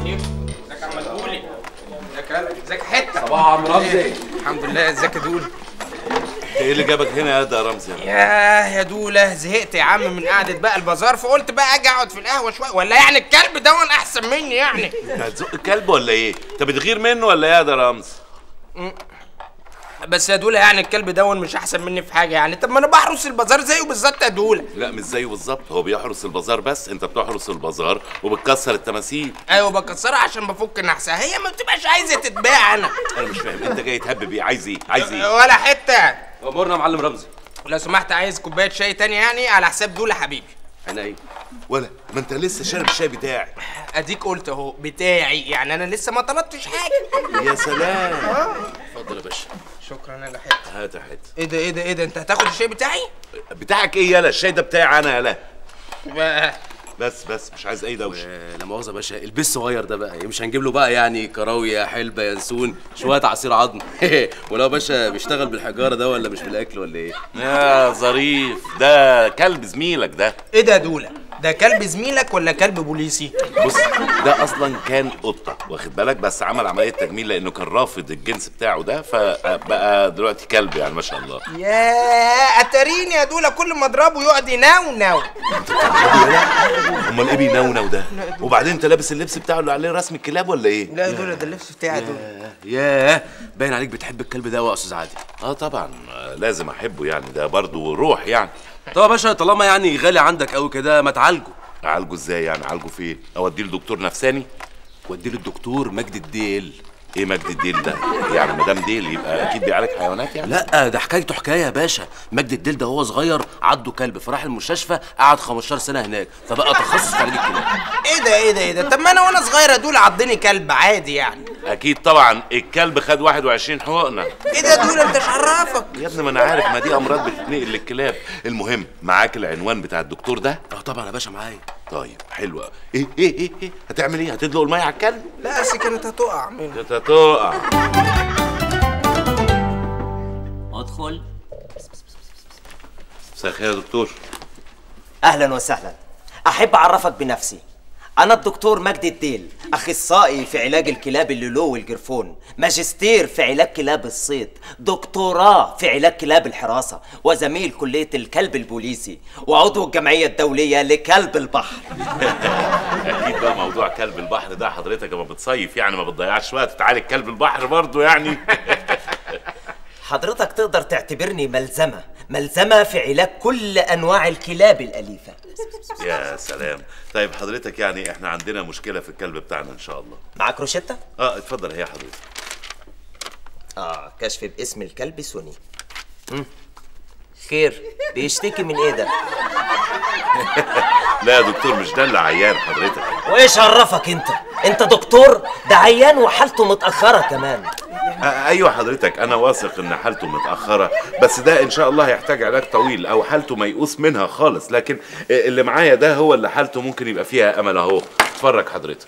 الرحيم ازيك يا عم مدبولي ازيك يا ازيك يا حته صباح عم رمزي الحمد لله ازيك يا دول ايه اللي جابك هنا يا ده يا رمزي ياه يا دوله زهقت يا عم من قعده بقى البازار فقلت بقى اجي اقعد في القهوه شويه ولا يعني الكلب ده احسن مني يعني هتزق الكلب ولا ايه انت بتغير منه ولا ايه يا ده رمز بس يا دوله يعني الكلب دون مش احسن مني في حاجه يعني طب ما انا بحرس البازار زيه بالظبط يا دوله لا مش زيه بالظبط هو بيحرس البازار بس انت بتحرس البازار وبتكسر التماثيل ايوه بكسرها عشان بفك نحسها هي ما بتبقاش عايزه تتباع انا انا مش فاهم انت جاي تهبب ايه عايز ايه عايز ايه ولا حته امورنا يا معلم رمزي لو سمحت عايز كوبايه شاي تانية يعني على حساب دوله حبيبي انا ايه ولا ما انت لسه شارب الشاي بتاعي اديك قلت اهو بتاعي يعني انا لسه ما طلبتش حاجه يا سلام اتفضل يا باشا شكرا يا حته هات يا حته ايه ده ايه ده ايه ده انت هتاخد الشاي بتاعي بتاعك ايه يالا الشاي ده بتاعي انا يالا بقى بس بس مش عايز اي دوشه آه، لا مؤاخذه يا باشا البس الصغير ده بقى مش هنجيب له بقى يعني كراويه حلبه ينسون شويه عصير عظم ولو باشا بيشتغل بالحجاره ده ولا مش بالاكل ولا ايه يا ظريف ده كلب زميلك ده ايه ده يا دوله ده كلب زميلك ولا كلب بوليسي بص ده اصلا كان قطه واخد بالك بس عمل عمليه تجميل لانه كان رافض الجنس بتاعه ده فبقى دلوقتي كلب يعني ما شاء الله يا اتريني يا دوله كل ما اضربه يقعد ينونو امال ايه بينونو ده وبعدين انت لابس اللبس بتاعه اللي عليه رسم الكلاب ولا ايه لا يا دوله ده اللبس بتاعي يا دوله ياه باين عليك بتحب الكلب ده يا استاذ عادل اه طبعا آه، لازم احبه يعني ده برضه روح يعني طب يا باشا طالما يعني غالي عندك قوي كده ما تعالجه اعالجه ازاي يعني اعالجه فين اوديه لدكتور نفساني وديه للدكتور مجدي الديل ايه مجد الديل ده يعني مدام ديل يبقى اكيد بيعالج حيوانات يعني لا ده حكايته حكايه يا باشا مجدي الديل ده هو صغير عضه كلب فراح المستشفى قعد 15 سنه هناك فبقى تخصص في علاج الكلاب ايه ده ايه ده ايه ده طب ما انا وانا صغير يا دوله عضني كلب عادي يعني اكيد طبعا الكلب خد 21 حقنه ايه ده يا دوله انت مش عرفك يا ابني ما انا عارف ما دي امراض بتتنقل للكلاب المهم معاك العنوان بتاع الدكتور ده اه طبعا يا باشا معايا طيب حلوه ايه ايه ايه, إيه؟ هتعمل ايه هتدلق الميه على الكلب لا اصل كانت هتقع مني انت هتقع ادخل مساء الخير يا دكتور اهلا وسهلا احب اعرفك بنفسي انا الدكتور مجدي الديل اخصائي في علاج الكلاب اللولو والجرفون ماجستير في علاج كلاب الصيد دكتوراه في علاج كلاب الحراسه وزميل كليه الكلب البوليسي وعضو الجمعيه الدوليه لكلب البحر اكيد بقى موضوع كلب البحر ده حضرتك لما بتصيف يعني ما بتضيعش وقت تعالج كلب البحر برضه يعني حضرتك تقدر تعتبرني ملزمه ملزمه في علاج كل انواع الكلاب الاليفه يا سلام طيب حضرتك يعني احنا عندنا مشكله في الكلب بتاعنا ان شاء الله معاك روشته اه اتفضل هي حضرتك اه كشف باسم الكلب سوني مم. خير بيشتكي من ايه ده لا يا دكتور مش ده اللي عيان حضرتك وايش عرفك انت انت دكتور ده عيان وحالته متاخره كمان آه ايوه حضرتك انا واثق ان حالته متاخره بس ده ان شاء الله هيحتاج علاج طويل او حالته ميؤوس منها خالص لكن آه، اللي معايا ده هو اللي حالته ممكن يبقى فيها امل اهو اتفرج حضرتك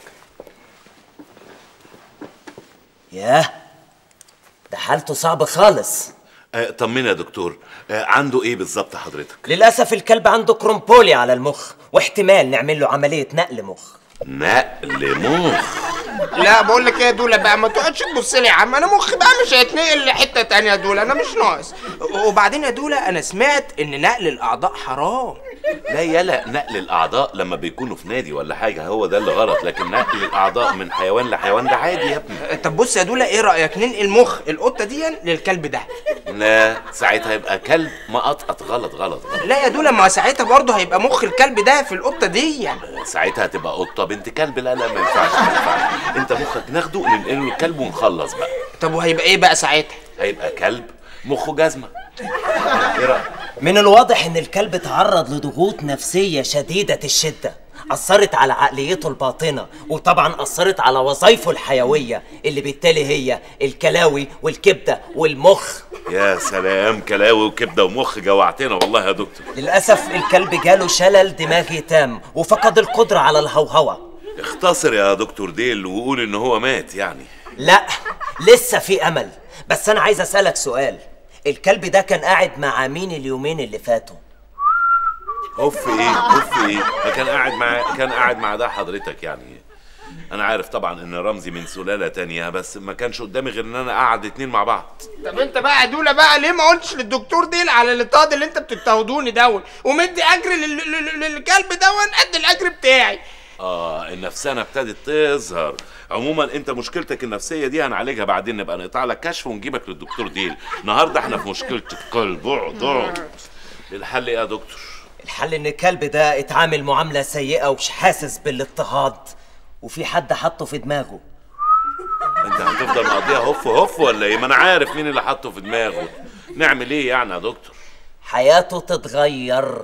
ياه ده حالته صعبه خالص آه، طمني يا دكتور آه، عنده ايه بالظبط حضرتك للاسف الكلب عنده كرومبولي على المخ واحتمال نعمل له عمليه نقل مخ نقل مخ لا بقول لك ايه يا دوله بقى ما تقعدش تبص لي يا عم انا مخي بقى مش هيتنقل لحته تانية يا دوله انا مش ناقص وبعدين يا دوله انا سمعت ان نقل الاعضاء حرام لا يلا نقل الاعضاء لما بيكونوا في نادي ولا حاجه هو ده اللي غلط لكن نقل الاعضاء من حيوان لحيوان ده عادي يا ابني طب بص يا دوله ايه رايك ننقل مخ القطه دي للكلب ده لا ساعتها يبقى كلب مقطقط غلط غلط غلط لا يا دوله ما ساعتها برضه هيبقى مخ الكلب ده في القطه دي يعني ساعتها هتبقى قطه بنت كلب لا لا ما ينفعش ما ينفعش انت مخك ناخده ننقله للكلب ونخلص بقى طب وهيبقى ايه بقى ساعتها هيبقى كلب مخه جزمه ايه رايك من الواضح ان الكلب تعرض لضغوط نفسيه شديده الشده اثرت على عقليته الباطنه وطبعا اثرت على وظائفه الحيويه اللي بالتالي هي الكلاوي والكبده والمخ يا سلام كلاوي وكبده ومخ جوعتنا والله يا دكتور للاسف الكلب جاله شلل دماغي تام وفقد القدره على الهوهوه اختصر يا دكتور ديل وقول ان هو مات يعني لا لسه في امل بس انا عايز اسالك سؤال الكلب ده كان قاعد مع مين اليومين اللي فاتوا اوف ايه اوف ايه ما كان قاعد مع كان قاعد مع ده حضرتك يعني انا عارف طبعا ان رمزي من سلالة تانية بس ما كانش قدامي غير ان انا اقعد اتنين مع بعض طب انت بقى يا دوله بقى ليه ما قلتش للدكتور ديل على الاطاد اللي انت بتضطهدوني دون ومدي اجر لل- لل- للكلب دون قد الاجر بتاعي اه النفسانة ابتدت تظهر عموما انت مشكلتك النفسية دي هنعالجها بعدين نبقى نقطع لك كشف ونجيبك للدكتور ديل النهارده احنا في مشكلة القلب اقعد اقعد الحل ايه يا دكتور الحل ان الكلب ده اتعامل معامله سيئه ومش حاسس بالاضطهاد وفي حد حطه في دماغه انت هتفضل مقضيها هف هف ولا ايه ما انا عارف مين اللي حطه في دماغه نعمل ايه يعني يا دكتور حياته تتغير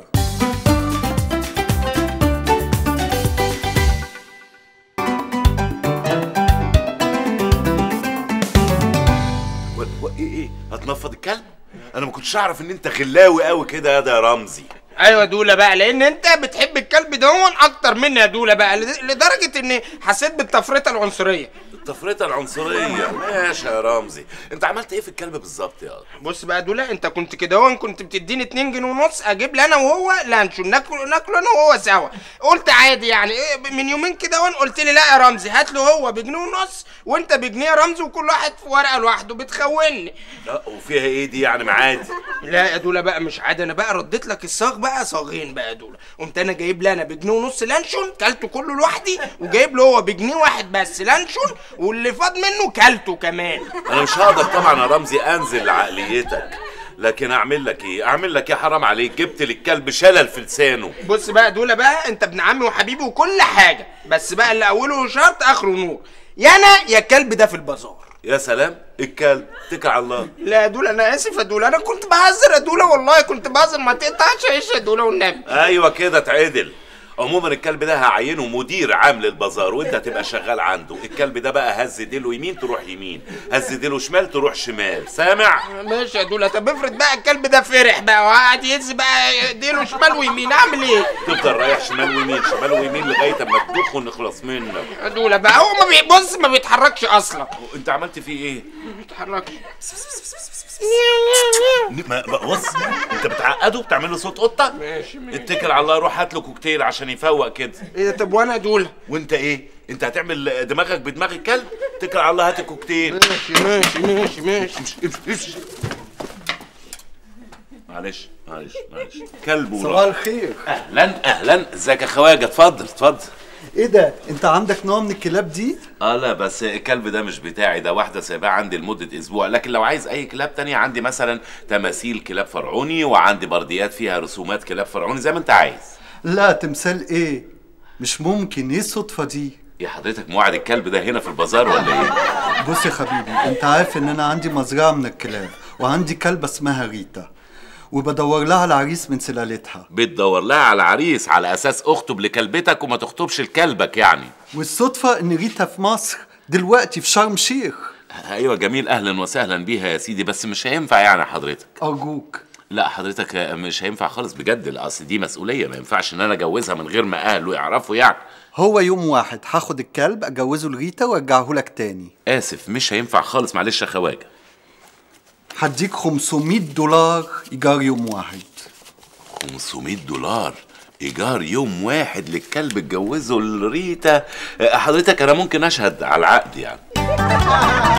و... و... ايه ايه هتنفض الكلب انا ما كنتش اعرف ان انت غلاوي قوي كده يا ده يا رمزي ايوه يا دوله بقى لان انت بتحب الكلب دون اكتر مني يا دوله بقى لد- لدرجه اني حسيت بالتفرقه العنصريه التفرقه العنصريه ماشي يا رمزي انت عملت ايه في الكلب بالظبط يا بص بقى يا دوله انت كنت كده هون كنت بتديني 2 جنيه ونص اجيب لي انا وهو لانشون ناكل ناكله انا وهو سوا قلت عادي يعني إيه من يومين كده هون قلت لي لا يا رمزي هات له هو بجنيه ونص وانت بجنيه يا رمزي وكل واحد في ورقه لوحده بتخوني لا وفيها ايه دي يعني معادي لا يا دوله بقى مش عادي انا بقى رديت لك الصاغ بقى صاغين بقى يا دوله قمت انا جايب لي انا بجنيه ونص لانشون كلته كله لوحدي وجايب له هو بجنيه واحد بس لانشون واللي فاض منه كلته كمان انا مش هقدر طبعا يا رمزي انزل لعقليتك لكن اعمل لك ايه اعمل لك ايه حرام عليك جبت للكلب شلل في لسانه بص بقى يا دوله بقى انت ابن عمي وحبيبي وكل حاجه بس بقى اللي اوله شرط اخره نور يا انا يا الكلب ده في البازار يا سلام الكلب اتكل على الله لا يا دوله انا اسف يا دوله انا كنت بهزر يا دوله والله كنت بهزر ما تقطعش عيش يا دوله والنبي ايوه كده اتعدل عموما الكلب ده هعينه مدير عام للبازار وانت هتبقى شغال عنده الكلب ده بقى هز ديله يمين تروح يمين هز ديله شمال تروح شمال سامع ماشي يا دوله طب افرض بقى الكلب ده فرح بقى وقعد يهز بقى ديله شمال ويمين اعمل ايه تفضل رايح شمال ويمين شمال ويمين لغايه اما تدوخ ونخلص منك يا دوله بقى هو ما بيبص ما بيتحركش اصلا انت عملت فيه ايه ما بيتحركش ما ما- بص انت بتعقده بتعمل له صوت قطه ماشي ماشي اتكل على الله روح هات له كوكتيل عشان يفوق كده ايه ده طب وانا يا دوله وانت ايه انت هتعمل دماغك بدماغ الكلب اتكل على الله هات الكوكتيل ماشي ماشي ماشي ماشي معلش معلش معلش كلب صباح وراء الخير اهلا اهلا ازيك يا خواجه اتفضل اتفضل ايه ده انت عندك نوع من الكلاب دي اه لا بس الكلب ده مش بتاعي ده واحده سايباه عندي لمده اسبوع لكن لو عايز اي كلاب تانية عندي مثلا تماثيل كلاب فرعوني وعندي برديات فيها رسومات كلاب فرعوني زي ما انت عايز لا تمثال ايه مش ممكن ايه الصدفه دي يا حضرتك موعد الكلب ده هنا في البازار ولا ايه بص يا حبيبي انت عارف ان انا عندي مزرعه من الكلاب وعندي كلبه اسمها ريتا وبدور لها على عريس من سلالتها بتدور لها على عريس على اساس اخطب لكلبتك وما تخطبش لكلبك يعني والصدفه ان ريتا في مصر دلوقتي في شرم شيخ ايوه جميل اهلا وسهلا بيها يا سيدي بس مش هينفع يعني حضرتك ارجوك لا حضرتك مش هينفع خالص بجد اصل دي مسؤوليه ما ينفعش ان انا اجوزها من غير ما اهله يعرفوا يعني هو يوم واحد هاخد الكلب اجوزه لريتا وارجعه لك تاني اسف مش هينفع خالص معلش يا خواجه هديك 500 دولار ايجار يوم واحد 500 دولار ايجار يوم واحد للكلب اتجوزه لريتا أه، حضرتك انا ممكن اشهد على العقد يعني